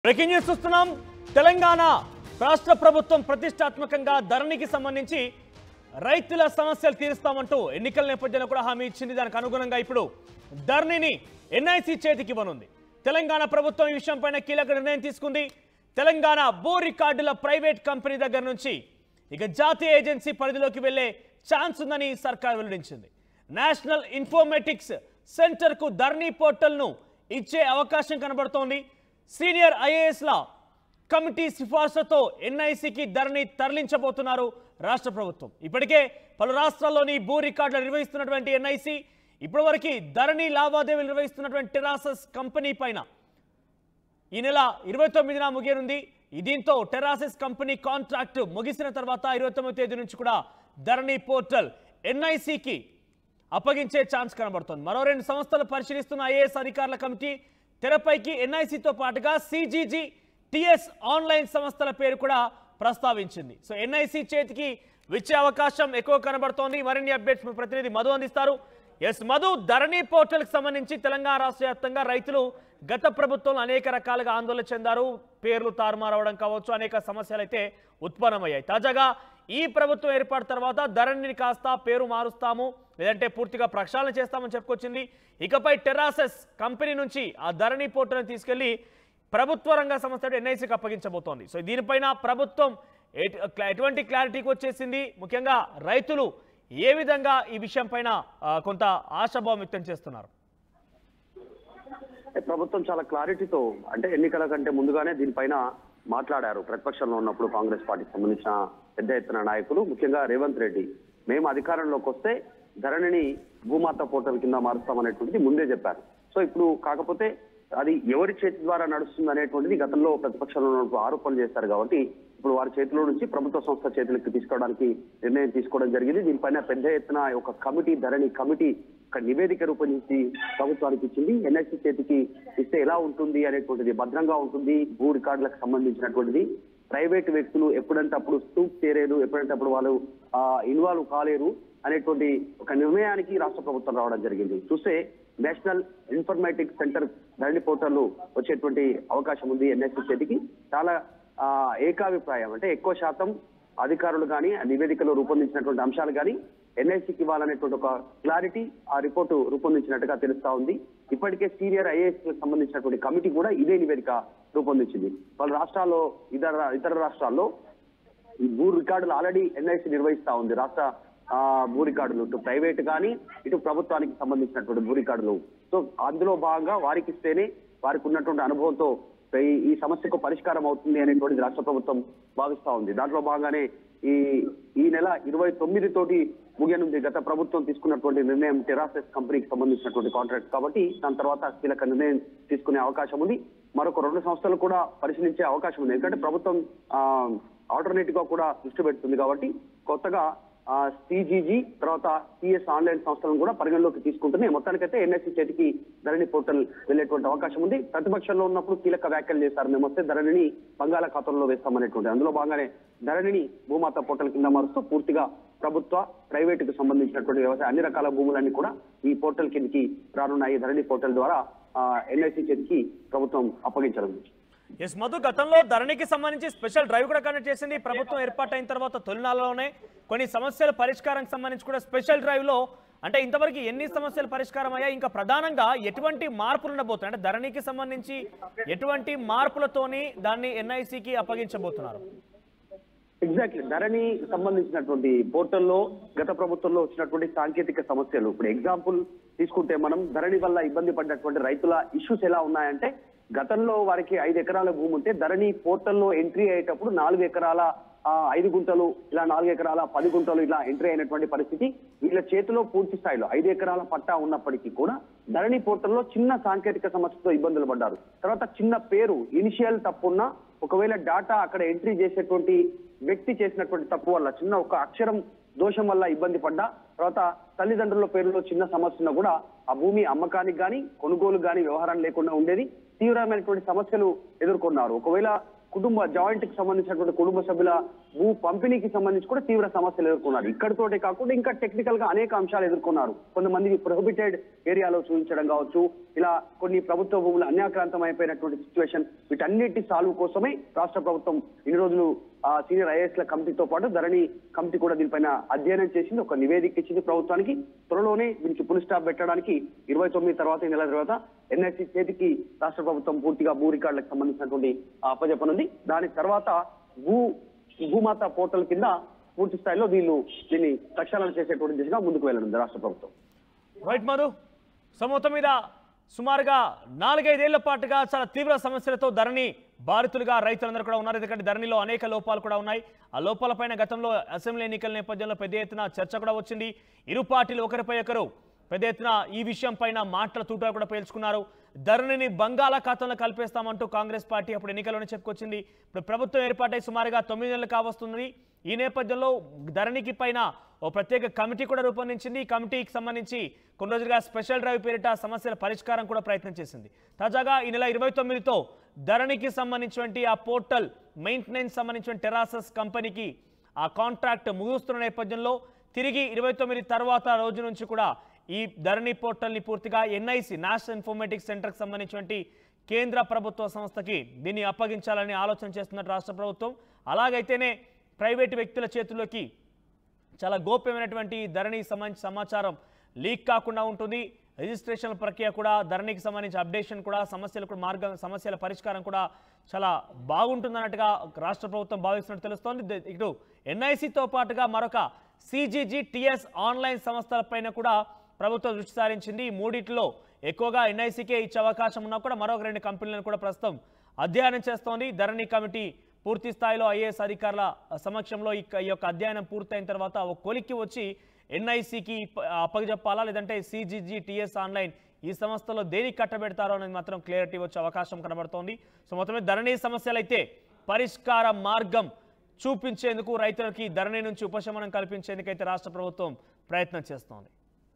breaking news చూస్తున్నాం తెలంగాణ రాష్ట్ర ప్రభుత్వం ప్రతిష్టాత్మకంగా ధరణికి సంబంధించి రైతుల సమస్యలు తీరుస్తామంటూ ఎన్నికల నేపథ్యంలో కూడా హామీ ఇచ్చింది దానికి అనుగుణంగా ఇప్పుడు ధరణిని ఎన్ఐసి చేతికి ఇవ్వనుంది తెలంగాణ ప్రభుత్వం ఈ విషయంపైన కీలక నిర్ణయం తీసుకుంది తెలంగాణ భూ రికార్డుల ప్రైవేట్ కంపెనీ దగ్గర నుంచి ఇక జాతీయ ఏజెన్సీ పరిధిలోకి వెళ్లే ఛాన్స్ ఉందని సర్కార్ వెల్లడించింది నేషనల్ ఇన్ఫర్మేటిక్స్ సెంటర్కు ధరణి పోర్టల్ను ఇచ్చే అవకాశం కనబడుతోంది సీనియర్ ఐఏఎస్ల కమిటీ సిఫార్సుతో ఎన్ఐసికి ధరణి తరలించబోతున్నారు రాష్ట్ర ప్రభుత్వం ఇప్పటికే పలు రాష్ట్రాల్లోని భూ రికార్డులు నిర్వహిస్తున్నటువంటి ఎన్ఐసి ఇప్పటివరకు ధరణి లావాదేవీలు నిర్వహిస్తున్నటువంటి టెరాసస్ కంపెనీ పైన ఈ నెల ఇరవై తొమ్మిదిన ముగియనుంది ఈ దీంతో టెరాసిస్ కంపెనీ కాంట్రాక్ట్ ముగిసిన తర్వాత ఇరవై తొమ్మిది తేదీ నుంచి కూడా ధరణి పోర్టల్ ఎన్ఐసికి అప్పగించే ఛాన్స్ కనబడుతోంది మరో రెండు సంస్థలు పరిశీలిస్తున్న ఐఏఎస్ అధికారుల కమిటీ తెరపైకి ఎన్ఐసితో పాటుగా సిజీజీ టిఎస్ ఆన్లైన్ సంస్థల పేరు కూడా ప్రస్తావించింది సో ఎన్ఐసి చేతికి విచ్చే అవకాశం ఎక్కువ కనబడుతోంది మరిన్ని అప్డేట్స్ మా ప్రతినిధి మధు అందిస్తారు ఎస్ మధు ధరణి పోర్టల్కి సంబంధించి తెలంగాణ రాష్ట్ర వ్యాప్తంగా రైతులు గత ప్రభుత్వంలో అనేక రకాలుగా ఆందోళన చెందారు పేర్లు తారుమారవడం కావచ్చు అనేక సమస్యలు అయితే ఉత్పన్నమయ్యాయి తాజాగా ఈ ప్రభుత్వం ఏర్పాటు తర్వాత ధరణిని కాస్త పేరు మారుస్తాము లేదంటే పూర్తిగా ప్రక్షాళన చేస్తామని చెప్పుకొచ్చింది ఇకపై టెరాసెస్ కంపెనీ నుంచి ఆ ధరణి పోర్టల్ని తీసుకెళ్లి ప్రభుత్వ రంగ సంస్థ ఎన్ఐసికి అప్పగించబోతోంది సో దీనిపైన ప్రభుత్వం ఎటు- ఎటువంటి క్లారిటీకి వచ్చేసింది ముఖ్యంగా రైతులు ఏ విధంగా ఈ విషయం పైన ఆ, కొంత ఆశాభావం వ్యక్తం చేస్తున్నారు ప్రభుత్వం చాలా క్లారిటీతో అంటే ఎన్నికల కంటే ముందుగానే దీనిపైన మాట్లాడారు ప్రతిపక్షంలో ఉన్నప్పుడు కాంగ్రెస్ పార్టీకి సంబంధించిన పెద్ద ఎత్తున నాయకులు ముఖ్యంగా రేవంత్ రెడ్డి మేము అధికారంలోకి వస్తే ధరణిని భూమాత పోర్టల్ కింద మారుస్తామనేటువంటిది ముందే చెప్పారు సో ఇప్పుడు కాకపోతే అది ఎవరి చేతి ద్వారా నడుస్తుంది అనేటువంటిది గతంలో ప్రతిపక్షంలో ఉన్నప్పుడు ఆరోపణలు చేశారు కాబట్టి ఇప్పుడు వారి చేతిలో నుంచి ప్రభుత్వ సంస్థ చేతులకు తీసుకోవడానికి నిర్ణయం తీసుకోవడం జరిగింది దీనిపైన పెద్ద ఎత్తున ఒక కమిటీ ధరణి కమిటీ ఒక నివేదిక రూపొందించి ప్రభుత్వానికి ఇచ్చింది ఎన్ఎస్సి చేతికి ఇస్తే ఎలా ఉంటుంది అనేటువంటిది భద్రంగా ఉంటుంది భూ రికార్డులకు సంబంధించినటువంటిది ప్రైవేట్ వ్యక్తులు ఎప్పుడంటే అప్పుడు స్తూప్ చేరేరు ఎప్పుడంటే అప్పుడు వాళ్ళు ఇన్వాల్వ్ కాలేరు అనేటువంటి ఒక నిర్ణయానికి రాష్ట్ర ప్రభుత్వం రావడం జరిగింది చూస్తే national informatic centre Dharani portal వచ్చేటువంటి అవకాశం ఉంది ఎన్ఎస్సి చేతికి చాలా ఆ, ఏకాభిప్రాయం అంటే ఎక్కువ శాతం అధికారులు కానీ ఆ నివేదికలో రూపొందించినటువంటి అంశాలు కానీ ఎన్ఐసికి ఇవ్వాలనేటువంటి ఒక క్లారిటీ ఆ రిపోర్టు రూపొందించినట్టుగా తెలుస్తా ఉంది ఇప్పటికే సీనియర్ ఐఏఎస్ కి సంబంధించినటువంటి కమిటీ కూడా ఇదే నివేదిక రూపొందించింది వాళ్ళ రాష్ట్రాల్లో ఇతర ఇతర రాష్ట్రాల్లో ఈ భూ రికార్డులు ఆల్రెడీ ఎన్ఐసి నిర్వహిస్తా ఉంది రాష్ట్ర ఆ, భూ రికార్డులు ఇటు ప్రైవేట్ కానీ ఇటు ప్రభుత్వానికి సంబంధించినటువంటి భూ రికార్డులు సో అందులో భాగంగా వారికి ఇస్తేనే వారికి ఉన్నటువంటి అనుభవంతో ఈ ఈ సమస్యకు పరిష్కారం అవుతుంది అనేటువంటిది రాష్ట్ర ప్రభుత్వం భావిస్తా ఉంది దాంట్లో భాగంగానే ఈ ఈ నెల ఇరవై తొమ్మిది తోటి ముగియనుంది గత ప్రభుత్వం తీసుకున్నటువంటి నిర్ణయం టెరాసెస్ కంపెనీకి సంబంధించినటువంటి కాంట్రాక్ట్ కాబట్టి దాని తర్వాత కీలక నిర్ణయం తీసుకునే అవకాశం ఉంది మరొక రెండు సంస్థలు కూడా పరిశీలించే అవకాశం ఉంది ఎందుకంటే ప్రభుత్వం ఆల్టర్నేటివ్ గా కూడా దృష్టి పెడుతుంది కాబట్టి కొత్తగా సిజీజీ తర్వాత సిఎస్ ఆన్లైన్ సంస్థలను కూడా పరిగణలోకి తీసుకుంటున్నాయి మొత్తానికైతే ఎన్ఎస్సి చేతికి ధరణి పోర్టల్ వెళ్ళేటువంటి అవకాశం ఉంది ప్రతిపక్షంలో ఉన్నప్పుడు కీలక వ్యాఖ్యలు చేశారు మేము వస్తే ధరణిని బంగాళాఖాతంలో వేస్తామనేటువంటి అందులో భాగంగానే ధరణిని భూమాత పోర్టల్ కింద మారుస్తూ పూర్తిగా ప్రభుత్వ ప్రైవేటుకు సంబంధించినటువంటి వ్యవసాయ అన్ని రకాల భూములన్నీ కూడా ఈ పోర్టల్ కిందకి రానున్నాయి ధరణి పోర్టల్ ద్వారా ఎన్ఐసి చేతికి ప్రభుత్వం అప్పగించడం ఎస్ మధు గతంలో ధరణికి సంబంధించి స్పెషల్ డ్రైవ్ కూడా కండక్ట్ చేసింది ప్రభుత్వం ఏర్పాటైన తర్వాత తొలినాళ్ళలోనే కొన్ని సమస్యల పరిష్కారానికి సంబంధించి కూడా స్పెషల్ డ్రైవ్ లో అంటే ఇంతవరకు ఎన్ని సమస్యలు పరిష్కారం అయ్యాయి ఇంకా ప్రధానంగా ఎటువంటి మార్పులు ఉండబోతున్నాయి అంటే ధరణికి సంబంధించి ఎటువంటి మార్పులతోని దాన్ని ఎన్ఐసికి అప్పగించబోతున్నారు ఎగ్జాక్ట్లీ ధరణి సంబంధించినటువంటి పోర్టల్లో గత ప్రభుత్వంలో వచ్చినటువంటి సాంకేతిక సమస్యలు ఇప్పుడు ఎగ్జాంపుల్ తీసుకుంటే మనం ధరణి వల్ల ఇబ్బంది పడినటువంటి రైతుల ఇష్యూస్ ఎలా ఉన్నాయంటే గతంలో వారికి ఐదు ఎకరాల భూమి ఉంటే ధరణి పోర్టల్లో ఎంట్రీ అయ్యేటప్పుడు నాలుగు ఎకరాల ఆ, ఐదు గుంటలు ఇలా నాలుగు ఎకరాల పది గుంటలు ఇలా ఎంట్రీ అయినటువంటి పరిస్థితి వీళ్ళ చేతిలో పూర్తి స్థాయిలో ఐదు ఎకరాల పట్టా ఉన్నప్పటికీ కూడా ధరణి పోర్టల్లో చిన్న సాంకేతిక సమస్యతో ఇబ్బందులు పడ్డారు తర్వాత చిన్న పేరు ఇనిషియల్ తప్పున్నా ఒకవేళ డాటా అక్కడ ఎంట్రీ చేసేటువంటి వ్యక్తి చేసినటువంటి తప్పు వల్ల చిన్న ఒక అక్షరం దోషం వల్ల ఇబ్బంది పడ్డా తర్వాత తల్లిదండ్రుల పేరులో చిన్న సమస్య ఉన్నా కూడా ఆ భూమి అమ్మకానికి గాని కొనుగోలు గాని వ్యవహారం లేకుండా ఉండేది తీవ్రమైనటువంటి సమస్యలు ఎదుర్కొన్నారు ఒకవేళ కుటుంబ జాయింట్ కి సంబంధించినటువంటి కుటుంబ సభ్యుల భూ పంపిణీకి సంబంధించి కూడా తీవ్ర సమస్యలు ఎదుర్కొన్నారు ఇక్కడితోటే కాకుండా ఇంకా టెక్నికల్ గా అనేక అంశాలు ఎదుర్కొన్నారు కొంతమంది ప్రొహిబిటెడ్ ఏరియాలో చూపించడం కావచ్చు ఇలా కొన్ని ప్రభుత్వ భూములు అన్యాక్రాంతం అయిపోయినటువంటి సిచ్యువేషన్ వీటన్నిటి సాల్వ్ కోసమే రాష్ట్ర ప్రభుత్వం ఇన్ని రోజులు ఆ సీనియర్ ఐఏఎస్ల కమిటీతో పాటు ధరణి కమిటీ కూడా దీనిపైన అధ్యయనం చేసింది ఒక నివేదిక ఇచ్చింది ప్రభుత్వానికి త్వరలోనే దీనికి పులి స్టాప్ పెట్టడానికి ఇరవై తొమ్మిది తర్వాత ఈ నెల తర్వాత ఎన్ఐసి చేతికి రాష్ట్ర ప్రభుత్వం పూర్తిగా భూ రికార్డులకు సంబంధించినటువంటి అప్పజెప్పనుంది దాని తర్వాత భూ భూమాత పోర్టల్ కింద పూర్తి స్థాయిలో వీళ్ళు దీన్ని ప్రక్షాళన చేసేటువంటి దిశగా ముందుకు వెళ్ళనుంది రాష్ట్ర ప్రభుత్వం రైట్ మధు సో మొత్తం మీద సుమారుగా నాలుగైదేళ్ల పాటుగా చాలా తీవ్ర సమస్యలతో ధరణి బాధితులుగా రైతులందరూ కూడా ఉన్నారు ఎందుకంటే ధరణిలో అనేక లోపాలు కూడా ఉన్నాయి ఆ లోపాలపైన గతంలో అసెంబ్లీ ఎన్నికల నేపథ్యంలో పెద్ద ఎత్తున చర్చ కూడా వచ్చింది ఇరు పార్టీలు ఒకరిపై ఒకరు పెద్ద ఎత్తున ఈ విషయం పైన మాటల తూటా కూడా పేల్చుకున్నారు ధరణిని బంగాళాఖాతంలో కలిపేస్తామంటూ కాంగ్రెస్ పార్టీ అప్పుడు ఎన్నికల్లోనే చెప్పుకొచ్చింది ఇప్పుడు ప్రభుత్వం ఏర్పాటై సుమారుగా తొమ్మిది నెలలు కావస్తుంది ఈ నేపథ్యంలో ధరణికి పైన ఓ ప్రత్యేక కమిటీ కూడా రూపొందించింది ఈ కమిటీకి సంబంధించి కొన్ని రోజులుగా స్పెషల్ డ్రైవ్ పేరిట సమస్యల పరిష్కారం కూడా ప్రయత్నం చేసింది తాజాగా ఈ నెల ఇరవై తొమ్మిదితో ధరణికి సంబంధించినటువంటి ఆ పోర్టల్ మెయింటెనెన్స్ సంబంధించిన టెరాసస్ కంపెనీకి ఆ కాంట్రాక్ట్ ముగుస్తున్న నేపథ్యంలో తిరిగి ఇరవై తొమ్మిది తర్వాత రోజు నుంచి కూడా ఈ ధరణి పోర్టల్ని పూర్తిగా ఎన్ఐసి నేషనల్ ఇన్ఫర్మేటిక్స్ సెంటర్కి సంబంధించినటువంటి కేంద్ర ప్రభుత్వ సంస్థకి దీన్ని అప్పగించాలని ఆలోచన చేస్తున్నట్టు రాష్ట్ర ప్రభుత్వం అలాగైతేనే ప్రైవేటు వ్యక్తుల చేతుల్లోకి చాలా గోప్యమైనటువంటి ధరణి సంబంధించి సమాచారం లీక్ కాకుండా ఉంటుంది రిజిస్ట్రేషన్ ప్రక్రియ కూడా ధరణికి సంబంధించి అప్డేషన్ కూడా సమస్యలు కూడా మార్గం సమస్యల పరిష్కారం కూడా చాలా బాగుంటుందన్నట్టుగా రాష్ట్ర ప్రభుత్వం భావిస్తున్నట్టు తెలుస్తోంది ద- ఇటు ఎన్ఐసితో పాటుగా మరొక సిజీజీ టిఎస్ ఆన్లైన్ సంస్థలపైన కూడా ప్రభుత్వం దృష్టి సారించింది ఈ మూడిట్లో ఎక్కువగా ఎన్ఐసికే ఇచ్చే అవకాశం ఉన్నా కూడా మరొక రెండు కంపెనీలను కూడా ప్రస్తుతం అధ్యయనం చేస్తోంది ధరణి కమిటీ పూర్తి స్థాయిలో ఐఏఎస్ అధికారుల సమక్షంలో ఈ ఈ యొక్క అధ్యయనం పూర్తయిన తర్వాత ఒక కొలిక్కి వచ్చి ఎన్ఐసికి అప్పగజెప్పాలా లేదంటే సిజీజీ టిఎస్ ఆన్లైన్ ఈ సంస్థలో దేనికి కట్టబెడతారో అనేది మాత్రం క్లియరిటీ వచ్చే అవకాశం కనబడుతోంది సో మొత్తమే ధరణి సమస్యలు అయితే పరిష్కార మార్గం చూపించేందుకు రైతులకి ధరణి నుంచి ఉపశమనం కల్పించేందుకైతే రాష్ట్ర ప్రభుత్వం ప్రయత్నం చేస్తోంది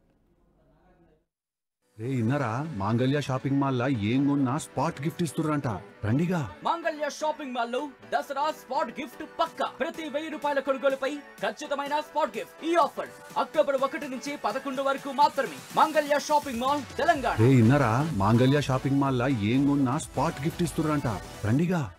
రే ఇన్నరా మాంగళ్య షాపింగ్ మాల్ లా ఏం కొన్నా స్పాట్ గిఫ్ట్ ఇస్తుర్రంట రండిగా మాంగళ్య షాపింగ్ మాల్ లో దసరా స్పాట్ గిఫ్ట్ పక్క ప్రతి వెయ్యి రూపాయల కొనుగోలుపై ఖచ్చితమైన స్పాట్ గిఫ్ట్ ఈ ఆఫర్ అక్టోబర్ ఒకటి నుంచి పదకొండు వరకు మాత్రమే మాంగళ్య షాపింగ్ మాల్ తెలంగాణ రే ఇన్నరా మాంగళ్య షాపింగ్ మాల్ లా ఏం కొన్నా స్పాట్ గిఫ్ట్ ఇస్తుర్రంట రండిగా